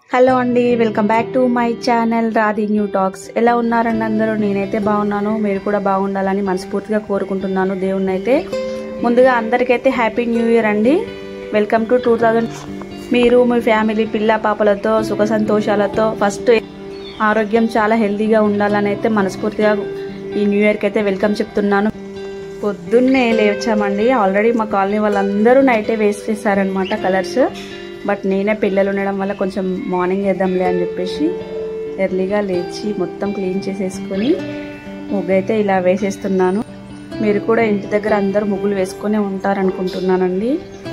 hello అండి welcome back to my channel Radhi new talks ఎలా ఉన్నారండి అందరూ నేనైతే బాగున్నాను మీరు కూడా బాగుండాలని మనస్ఫూర్తిగా కోరుకుంటున్నాను దేవుణ్ణి అయితే ముందుగా అందరికైతే హ్యాపీ న్యూ ఇయర్ అండి వెల్కమ్ టు టూ థౌజండ్ మీరు మీ ఫ్యామిలీ పిల్ల పాపలతో సుఖ సంతోషాలతో ఫస్ట్ ఆరోగ్యం చాలా హెల్తీగా ఉండాలని అయితే మనస్ఫూర్తిగా ఈ న్యూ ఇయర్కి అయితే వెల్కమ్ చెప్తున్నాను పొద్దున్నే లేచామండి ఆల్రెడీ మా కాలనీ వాళ్ళందరూ నైటే వేసేసారనమాట కలర్స్ బట్ నేనే పిల్లలు ఉండడం వల్ల కొంచెం మార్నింగ్ వేద్దాంలే అని చెప్పేసి ఎర్లీగా లేచి మొత్తం క్లీన్ చేసేసుకొని ముగ్గు అయితే ఇలా వేసేస్తున్నాను మీరు కూడా ఇంటి దగ్గర అందరూ ముగ్గులు వేసుకొని ఉంటారనుకుంటున్నానండి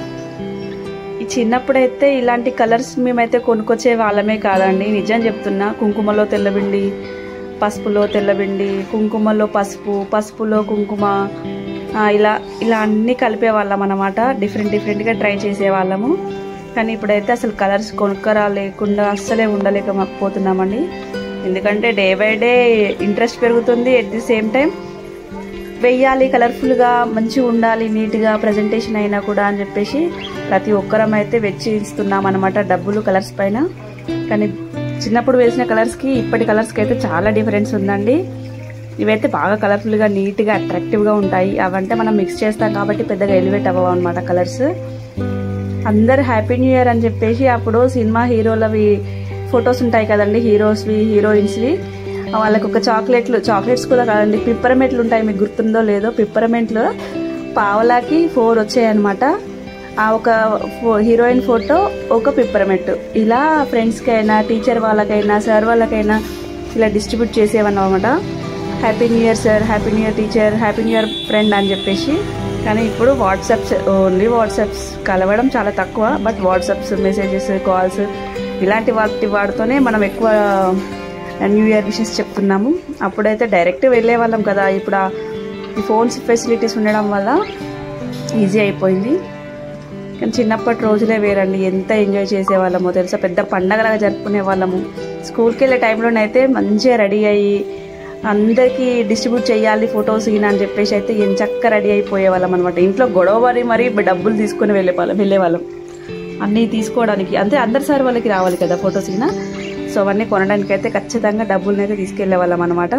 ఈ చిన్నప్పుడైతే ఇలాంటి కలర్స్ మేమైతే కొనుక్కొచ్చే వాళ్ళమే కాదండి నిజం చెప్తున్నా కుంకుమలో తెల్లబిండి పసుపులో తెల్లబిండి కుంకుమలో పసుపు పసుపులో కుంకుమ ఆ, ఇలా ఇలా అన్నీ కలిపేవాళ్ళం అనమాట డిఫరెంట్ డిఫరెంట్గా ట్రై చేసేవాళ్ళము కానీ ఇప్పుడైతే అసలు కలర్స్ కొనుక్కరా లేకుండా అస్సలే ఉండలేకపోతున్నామండి ఎందుకంటే డే బై డే ఇంట్రెస్ట్ పెరుగుతుంది ఎట్ ది సేమ్ టైం వెయ్యాలి కలర్ఫుల్గా మంచిగా ఉండాలి నీట్గా ప్రజెంటేషన్ అయినా కూడా అని చెప్పేసి ప్రతి ఒక్కరం అయితే వెచ్చిస్తున్నాం అనమాట డబ్బులు కలర్స్ పైన కానీ చిన్నప్పుడు వేసిన కలర్స్కి ఇప్పటి కలర్స్కి అయితే చాలా డిఫరెన్స్ ఉందండి ఇవైతే బాగా కలర్ఫుల్గా నీట్గా అట్రాక్టివ్గా ఉంటాయి అవంటే మనం మిక్స్ చేస్తాం కాబట్టి పెద్దగా ఎలివేట్ అవ్వవు అనమాట కలర్స్ అందరు హ్యాపీ న్యూ ఇయర్ అని చెప్పేసి అప్పుడు సినిమా హీరోలవి ఫొటోస్ ఉంటాయి కదండి హీరోస్వి హీరోయిన్స్వి వాళ్ళకి ఒక చాక్లెట్లు చాక్లెట్స్ కూడా కాదండి పిప్పరమెంట్లు ఉంటాయి మీకు గుర్తుందో లేదో పిప్పరమెంట్లు పావలాకి ఫోర్ వచ్చాయన్నమాట ఆ ఒక ఫో- హీరోయిన్ ఫోటో ఒక పిప్పరమెంట్ ఇలా ఫ్రెండ్స్కి అయినా టీచర్ వాళ్ళకైనా సార్ వాళ్ళకైనా ఇలా డిస్ట్రిబ్యూట్ చేసేవన్నమాట happy new year sir happy new year teacher happy new year friend అని చెప్పేసి కానీ ఇప్పుడు వాట్సాప్స్ ఓన్లీ వాట్సాప్స్ కలవడం చాలా తక్కువ బట్ వాట్సాప్స్ మెసేజెస్ కాల్స్ ఇలాంటి వాటి వాటితోనే మనం ఎక్కువ న్యూ ఇయర్ విషెస్ చెప్తున్నాము అప్పుడైతే డైరెక్ట్ వెళ్ళే వాళ్ళం కదా ఇప్పుడు ఆ- ఈ ఫోన్స్ ఫెసిలిటీస్ ఉండడం వల్ల ఈజీ అయిపోయింది కానీ చిన్నప్పటి రోజులే వేరండి ఎంత ఎంజాయ్ చేసేవాళ్ళమో తెలుసా పెద్ద పండగలాగా జరుపుకునే వాళ్ళము స్కూల్కి వెళ్ళే టైంలోనైతే మంచిగా రెడీ అయ్యి అందరికీ డిస్ట్రిబ్యూట్ చేయాలి ఫొటోస్ ఈయన అని చెప్పేసి అయితే ఎంచక్క రెడీ అయిపోయేవాళ్ళం అనమాట ఇంట్లో గొడవ పడి మరీ డబ్బులు తీసుకొని వెళ్ళే వాళ్ళం వెళ్ళేవాళ్ళం అన్నీ తీసుకోవడానికి అంటే అందరి సార్ వాళ్ళకి రావాలి కదా ఫొటోస్ ఈయన సో అవన్నీ కొనడానికి అయితే ఖచ్చితంగా డబ్బులను అయితే తీసుకెళ్లే వాళ్ళం అనమాట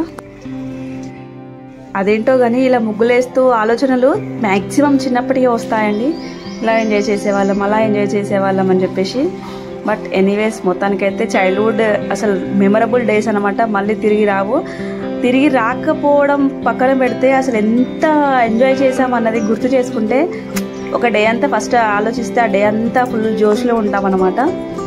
అదేంటో కానీ ఇలా ముగ్గులేస్తూ ఆలోచనలు మ్యాక్సిమం చిన్నప్పటికే వస్తాయండి ఇలా ఎంజాయ్ చేసేవాళ్ళం అలా ఎంజాయ్ చేసేవాళ్ళం అని చెప్పేసి బట్ ఎనీవేస్ మొత్తానికైతే చైల్డ్హుడ్ అసలు మెమరబుల్ డేస్ అనమాట మళ్ళీ తిరిగి రావు తిరిగి రాకపోవడం పక్కన పెడితే అసలు ఎంత ఎంజాయ్ చేసాం అన్నది గుర్తు చేసుకుంటే ఒక డే అంతా ఫస్ట్ ఆలోచిస్తే ఆ డే అంతా ఫుల్ జోష్లో ఉంటాం అనమాట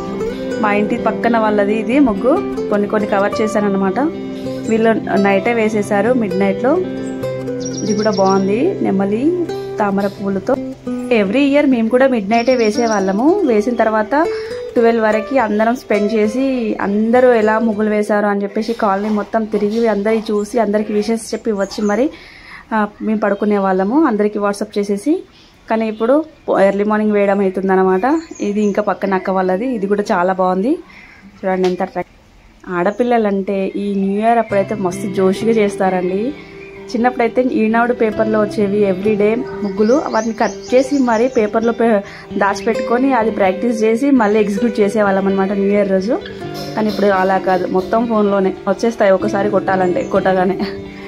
మా ఇంటి పక్కన వాళ్ళది ఇది ముగ్గు కొన్ని కొన్ని కవర్ చేశాను అనమాట వీళ్ళు నైటే వేసేసారు మిడ్ నైట్లో ఇది కూడా బాగుంది నెమలి తామర పువ్వులతో ఎవ్రీ ఇయర్ మేము కూడా మిడ్ నైటే వేసేవాళ్ళము వేసిన తర్వాత ట్వెల్వ్ వరకు అందరం స్పెండ్ చేసి అందరూ ఎలా ముగ్గులు వేశారు అని చెప్పేసి కాలనీ మొత్తం తిరిగి అందరికి చూసి అందరికి విషెస్ చెప్పి వచ్చి మరి ఆ, మేము పడుకునే వాళ్ళము అందరికీ వాట్సాప్ చేసేసి కానీ ఇప్పుడు ఎర్లీ మార్నింగ్ వేయడం అవుతుందన్నమాట ఇది ఇంకా పక్కన అక్క వాళ్ళది ఇది కూడా చాలా బాగుంది చూడండి ఎంత అట్రాక్ట్ ఆడపిల్లలంటే ఈ న్యూ ఇయర్ అప్పుడైతే మస్తు జోషిగా చేస్తారండి చిన్నప్పుడైతే ఈనాడు పేపర్లో వచ్చేవి ఎవ్రీ డే ముగ్గులు వాటిని కట్ చేసి మరీ పేపర్లో పే దాచిపెట్టుకొని అది ప్రాక్టీస్ చేసి మళ్ళీ ఎగ్జిక్యూట్ చేసేవాళ్ళం అనమాట న్యూ ఇయర్ రోజు కానీ ఇప్పుడు అలా కాదు మొత్తం ఫోన్లోనే వచ్చేస్తాయి ఒకసారి కొట్టాలంటే కొట్టగానే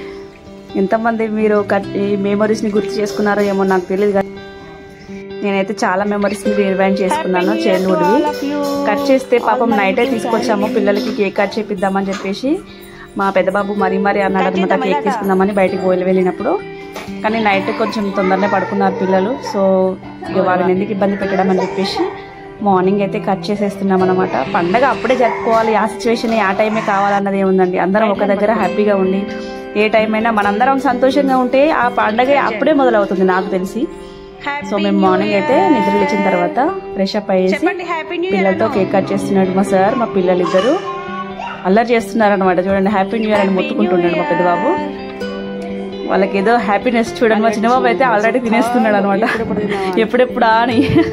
ఎంతమంది మీరు కట్ ఈ మెమరీస్ని గుర్తు చేసుకున్నారో ఏమో నాకు తెలియదు కానీ నేనైతే చాలా మెమరీస్ని రివైండ్ చేసుకున్నాను చైల్డ్హుడ్వి కట్ చేస్తే పాపం నైటే తీసుకొచ్చాము పిల్లలకి కేక్ కట్ చేపిద్దామని చెప్పేసి మా పెద్ద బాబు మరీ మరీ అన్నాడు అనమాట కేక్ తీసుకుందామని బయటికి పోయి వెళ్ళినప్పుడు కానీ నైట్ కొంచెం తొందరనే పడుకున్నారు పిల్లలు సో ఇక వాళ్ళని ఎందుకు ఇబ్బంది పెట్టడం అని చెప్పేసి మార్నింగ్ అయితే కట్ చేసేస్తున్నాం అనమాట పండగ అప్పుడే జరుపుకోవాలి ఆ సిచ్యువేషన్ ఆ టైమే కావాలన్నది ఏముందండి అందరం ఒక దగ్గర హ్యాపీగా ఉండి ఏ టైం అయినా మనందరం సంతోషంగా ఉంటే ఆ పండగ అప్పుడే మొదలవుతుంది నాకు తెలిసి సో మేము మార్నింగ్ అయితే నిద్ర లేచిన తర్వాత ఫ్రెష్ అప్ అయ్యేసి పిల్లలతో కేక్ కట్ చేస్తున్నాడు మా సార్ మా పిల్లలు ఇద్దరు అల్లరి చేస్తున్నారు అనమాట చూడండి హ్యాపీ న్యూ ఇయర్ అని మొత్తుకుంటున్నాడు మా పెద్ద బాబు వాళ్ళకి ఏదో హ్యాపీనెస్ చూడండి మా చిన్నబాబు అయితే ఆల్రెడీ తినేస్తున్నాడు అనమాట ఎప్పుడెప్పుడా అని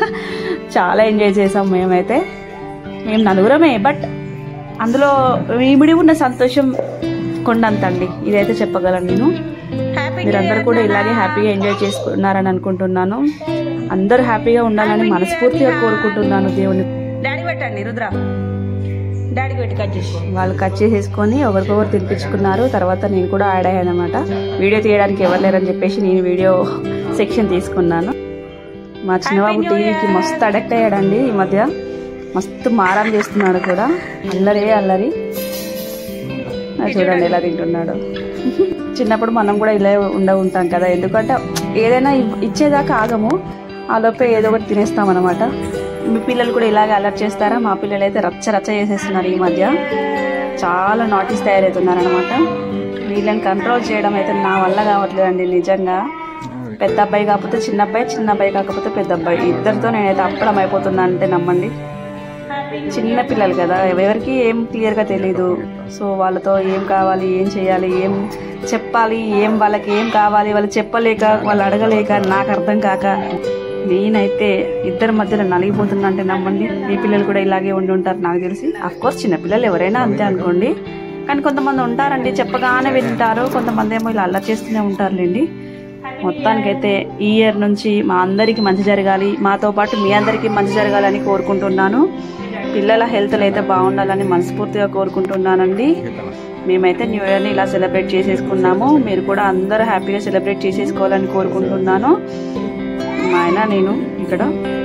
చాలా ఎంజాయ్ చేసాం మేమైతే మేము నలుగురమే బట్ అందులో ఇమిడి ఉన్న సంతోషం కొండంత అండి ఇదైతే చెప్పగలను నేను మీరందరూ కూడా ఇలాగే హ్యాపీగా ఎంజాయ్ చేసుకున్నారని అనుకుంటున్నాను అందరూ హ్యాపీగా ఉండాలని మనస్ఫూర్తిగా కోరుకుంటున్నాను దేవుని డాడీ పెట్టండి రుద్ర డాడీకి పెట్టి కట్ చేసి వాళ్ళు కట్ చేసేసుకొని ఒకరికొకరు తినిపించుకున్నారు తర్వాత నేను కూడా యాడ్ అయ్యాను అనమాట వీడియో తీయడానికి ఎవరు లేరని చెప్పేసి నేను వీడియో సెక్షన్ తీసుకున్నాను మా చిన్నబాబు టీవీకి మస్తు అడక్ట్ అయ్యాడండి ఈ మధ్య మస్తు మారం చేస్తున్నాడు కూడా అల్లరే అల్లరి అది చూడండి ఎలా తింటున్నాడు చిన్నప్పుడు మనం కూడా ఇలా ఉండ ఉంటాం కదా ఎందుకంటే ఏదైనా ఇవ్- ఇచ్చేదాకా ఆగము ఆ లోపే ఏదో ఒకటి తినేస్తాం అనమాట మీ పిల్లలు కూడా ఇలాగే అలర్ట్ చేస్తారా మా పిల్లలు అయితే రచ్చ రచ్చ చేసేస్తున్నారు ఈ మధ్య చాలా నాటీస్ తయారవుతున్నారు అనమాట వీళ్ళని కంట్రోల్ చేయడం అయితే నా వల్ల కావట్లేదండి నిజంగా పెద్ద అబ్బాయి కాకపోతే చిన్న అబ్బాయి చిన్న అబ్బాయి కాకపోతే పెద్ద అబ్బాయి ఇద్దరితో నేనైతే అప్పడం అయిపోతున్నా అంటే నమ్మండి చిన్న పిల్లలు కదా ఎవరికి ఏం క్లియర్గా తెలియదు సో వాళ్ళతో ఏం కావాలి ఏం చేయాలి ఏం చెప్పాలి ఏం వాళ్ళకి ఏం కావాలి వాళ్ళు చెప్పలేక వాళ్ళు అడగలేక నాకు అర్థం కాక నేనైతే ఇద్దరి మధ్యలో నలిగిపోతున్నా అంటే నమ్మండి మీ పిల్లలు కూడా ఇలాగే ఉండి ఉంటారు నాకు తెలిసి అఫ్ కోర్స్ చిన్నపిల్లలు ఎవరైనా అంతే అనుకోండి కానీ కొంతమంది ఉంటారండి చెప్పగానే వింటారు కొంతమంది ఏమో ఇలా అల్లరి చేస్తూనే ఉంటారులేండి మొత్తానికైతే ఈ ఇయర్ నుంచి మా అందరికీ మంచి జరగాలి మాతో పాటు మీ అందరికీ మంచి జరగాలని కోరుకుంటున్నాను పిల్లల హెల్త్లు అయితే బాగుండాలని మనస్ఫూర్తిగా కోరుకుంటున్నానండి మేమైతే న్యూ ఇయర్ని ఇలా సెలబ్రేట్ చేసేసుకున్నాము మీరు కూడా అందరూ హ్యాపీగా సెలబ్రేట్ చేసేసుకోవాలని కోరుకుంటున్నాను మా ఆయన నేను ఇక్కడ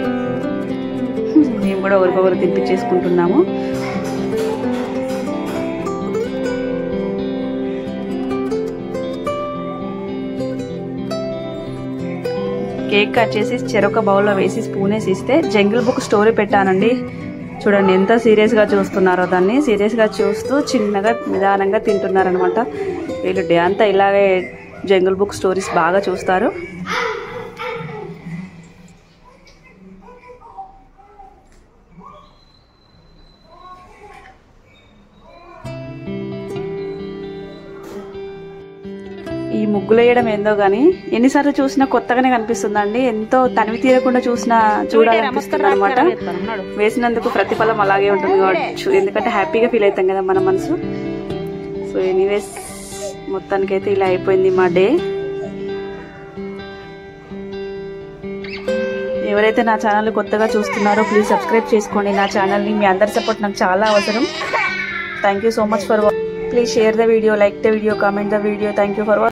మేము కూడా ఒకరికొకరు తినిపించేసుకుంటున్నాము కేక్ కట్ చేసి చెరొక బౌల్లో వేసి స్పూన్ వేసి ఇస్తే జంగిల్ బుక్ స్టోరీ పెట్టానండి చూడండి ఎంత సీరియస్గా చూస్తున్నారో దాన్ని సీరియస్గా చూస్తూ చిన్నగా నిదానంగా తింటున్నారనమాట వీళ్ళు డే అంతా ఇలాగే జంగిల్ బుక్ స్టోరీస్ బాగా చూస్తారు ఈ ముగ్గులు వేయడం ఏందో గానీ ఎన్నిసార్లు చూసినా కొత్తగానే కనిపిస్తుందండి ఎంతో తనివి తీరకుండా చూసినా చూడాలనిపిస్తుంది అనమాట వేసినందుకు ప్రతిఫలం అలాగే ఉంటుంది కావచ్చు ఎందుకంటే హ్యాపీగా ఫీల్ అవుతాం కదా మన మనసు సో ఎనీవేస్ మొత్తానికైతే ఇలా అయిపోయింది మా డే ఎవరైతే నా ఛానల్ కొత్తగా చూస్తున్నారో ప్లీజ్ సబ్స్క్రైబ్ చేసుకోండి నా ఛానల్ని మీ అందరి సపోర్ట్ నాకు చాలా అవసరం thank you so much for please share the video like the video comment the video thank you for